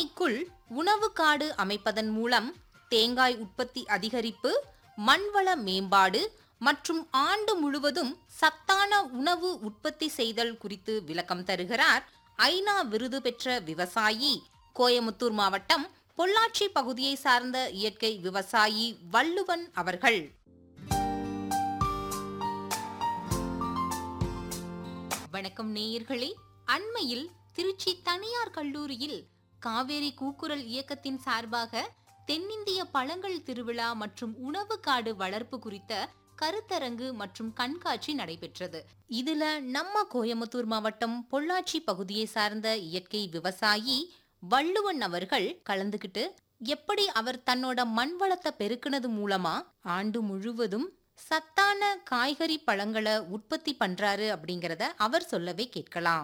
பண்ணைக்குள் உணவு காடு அமைப்பதன் மூலம் தேங்காய் உற்பத்தி அதிகரிப்பு மண்வள மேம்பாடு மற்றும் ஆண்டு முழுவதும் சத்தான உணவு உற்பத்தி செய்தல் குறித்து விளக்கம் தருகிறார் ஐநா விருது பெற்ற விவசாயி கோயமுத்தூர் மாவட்டம் பொள்ளாச்சி பகுதியை சார்ந்த இயற்கை விவசாயி வள்ளுவன் அவர்கள் வணக்கம் நேயர்களே அண்மையில் திருச்சி தனியார் கல்லூரியில் காவேரி கூக்குரல் இயக்கத்தின் சார்பாக தென்னிந்திய பழங்கள் திருவிழா மற்றும் உணவு காடு வளர்ப்பு குறித்த கருத்தரங்கு மற்றும் கண்காட்சி நடைபெற்றது இதுல நம்ம கோயமுத்தூர் மாவட்டம் பொள்ளாச்சி பகுதியை சார்ந்த இயற்கை விவசாயி வள்ளுவன் அவர்கள் கலந்துகிட்டு எப்படி அவர் தன்னோட மண் வளத்தை பெருக்குனது மூலமா ஆண்டு முழுவதும் சத்தான காய்கறி பழங்களை உற்பத்தி பண்றாரு அப்படிங்கறத அவர் சொல்லவே கேட்கலாம்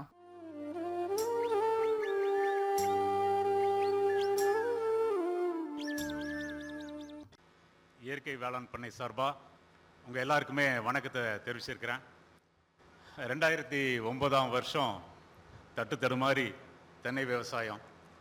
இயற்கை வேளாண் பண்ணை சார்பாக உங்கள் எல்லாருக்குமே வணக்கத்தை தெரிவிச்சிருக்கிறேன் ரெண்டாயிரத்தி ஒன்பதாம் வருஷம் தட்டு தடுமாறி தென்னை விவசாயம்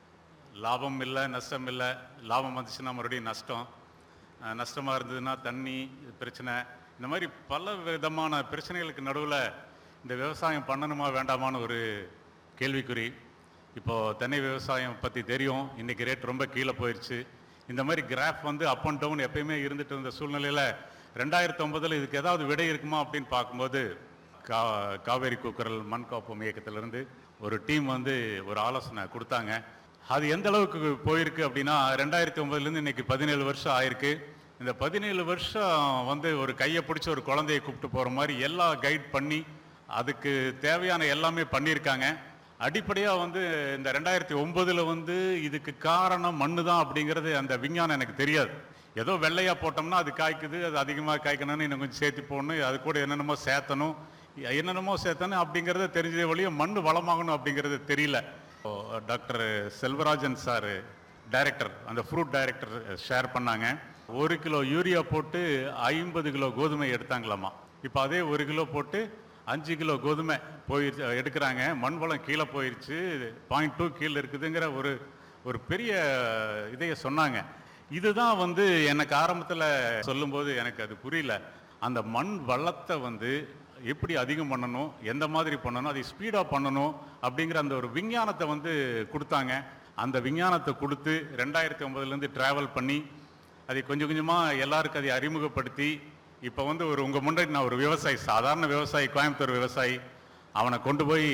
லாபம் இல்லை நஷ்டம் இல்லை லாபம் வந்துச்சுன்னா மறுபடியும் நஷ்டம் அஹ் நஷ்டமாக இருந்ததுன்னா தண்ணி பிரச்சனை இந்த மாதிரி பல விதமான பிரச்சனைகளுக்கு நடுவில் இந்த விவசாயம் பண்ணணுமா வேண்டாமான்னு ஒரு கேள்விக்குறி இப்போது தென்னை விவசாயம் பற்றி தெரியும் இன்றைக்கி ரேட் ரொம்ப கீழே போயிடுச்சு இந்த மாதிரி கிராஃப் வந்து அப் அண்ட் டவுன் எப்பயுமே இருந்துட்டு இருந்த சூழ்நிலையில் ரெண்டாயிரத்தி ஒன்பதில் இதுக்கு ஏதாவது விடை இருக்குமா அப்படின்னு பார்க்கும்போது கா காவேரி கூக்குரல் மண் காப்போம் இயக்கத்திலிருந்து ஒரு டீம் வந்து ஒரு ஆலோசனை கொடுத்தாங்க அது எந்த அளவுக்கு போயிருக்கு அப்படின்னா ரெண்டாயிரத்தி ஒன்பதுலேருந்து இன்னைக்கு பதினேழு வருஷம் ஆயிருக்கு இந்த பதினேழு வருஷம் வந்து ஒரு கையை பிடிச்சி ஒரு குழந்தையை கூப்பிட்டு போகிற மாதிரி எல்லா கைட் பண்ணி அதுக்கு தேவையான எல்லாமே பண்ணியிருக்காங்க அடிப்படையாக வந்து இந்த ரெண்டாயிரத்தி ஒன்பதுல வந்து இதுக்கு காரணம் மண்ணு தான் அப்படிங்கிறது அந்த விஞ்ஞானம் எனக்கு தெரியாது ஏதோ வெள்ளையா போட்டோம்னா அது காய்க்குது அது அதிகமாக காய்க்கணும்னு இன்னும் கொஞ்சம் சேர்த்து போடணும் அது கூட என்னென்னமோ சேர்த்தணும் என்னென்னமோ சேர்த்தணும் அப்படிங்கிறத தெரிஞ்சதே வழியே மண் வளமாகணும் அப்படிங்கிறது தெரியல இப்போ டாக்டர் செல்வராஜன் சார் டைரக்டர் அந்த ஃப்ரூட் டைரக்டர் ஷேர் பண்ணாங்க ஒரு கிலோ யூரியா போட்டு ஐம்பது கிலோ கோதுமை எடுத்தாங்களாமா இப்போ அதே ஒரு கிலோ போட்டு அஞ்சு கிலோ கோதுமை போயிருச்சு எடுக்கிறாங்க மண் வளம் கீழே போயிருச்சு பாயிண்ட் டூ கீழே இருக்குதுங்கிற ஒரு ஒரு பெரிய இதைய சொன்னாங்க இதுதான் வந்து எனக்கு ஆரம்பத்தில் சொல்லும்போது எனக்கு அது புரியல அந்த மண் வளத்தை வந்து எப்படி அதிகம் பண்ணணும் எந்த மாதிரி பண்ணணும் அதை ஸ்பீடாக பண்ணணும் அப்படிங்கிற அந்த ஒரு விஞ்ஞானத்தை வந்து கொடுத்தாங்க அந்த விஞ்ஞானத்தை கொடுத்து ரெண்டாயிரத்தி ஒன்பதுலேருந்து ட்ராவல் பண்ணி அதை கொஞ்சம் கொஞ்சமாக எல்லாருக்கும் அதை அறிமுகப்படுத்தி இப்போ வந்து ஒரு உங்கள் முன்னாடி நான் ஒரு விவசாயி சாதாரண விவசாயி கோயம்புத்தூர் விவசாயி அவனை கொண்டு போய்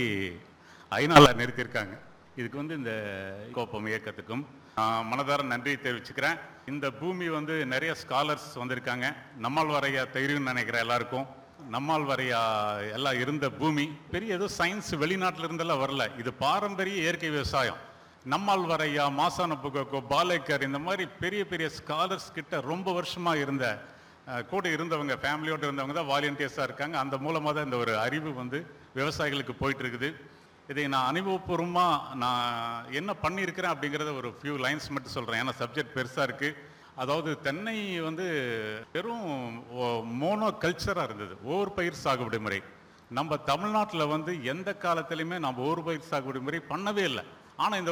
ஐநாவில் நிறுத்தியிருக்காங்க இதுக்கு வந்து இந்த கோப்பம் இயக்கத்துக்கும் நான் மனதார நன்றி தெரிவிச்சுக்கிறேன் இந்த பூமி வந்து நிறைய ஸ்காலர்ஸ் வந்திருக்காங்க நம்மால் வரையா தெரியும்னு நினைக்கிறேன் எல்லாருக்கும் நம்மால் வரையா எல்லாம் இருந்த பூமி பெரிய ஏதோ சயின்ஸ் வெளிநாட்டில் இருந்தெல்லாம் வரல இது பாரம்பரிய இயற்கை விவசாயம் நம்மால் வரையா மாசான புகக்கோ பாலேக்கர் இந்த மாதிரி பெரிய பெரிய ஸ்காலர்ஸ் கிட்ட ரொம்ப வருஷமா இருந்த அஹ், கூட இருந்தவங்க ஃபேமிலியோடு இருந்தவங்க தான் வாலண்டியர்ஸாக இருக்காங்க அந்த மூலமாக தான் இந்த ஒரு அறிவு வந்து விவசாயிகளுக்கு போயிட்டு இருக்குது இதை நான் அனுபவபூர்வமாக நான் என்ன பண்ணியிருக்கிறேன் அப்படிங்கிறத ஒரு ஃபியூ லைன்ஸ் மட்டும் சொல்கிறேன் ஏன்னா சப்ஜெக்ட் பெருசாக இருக்குது அதாவது தென்னை வந்து வெறும் மோனோ கல்ச்சராக இருந்தது ஓர் பயிர் சாகுபடி முறை நம்ம தமிழ்நாட்டில் வந்து எந்த காலத்திலையுமே நம்ம ஓர் பயிர் சாகுபடி முறை பண்ணவே இல்லை ஆனால் இந்த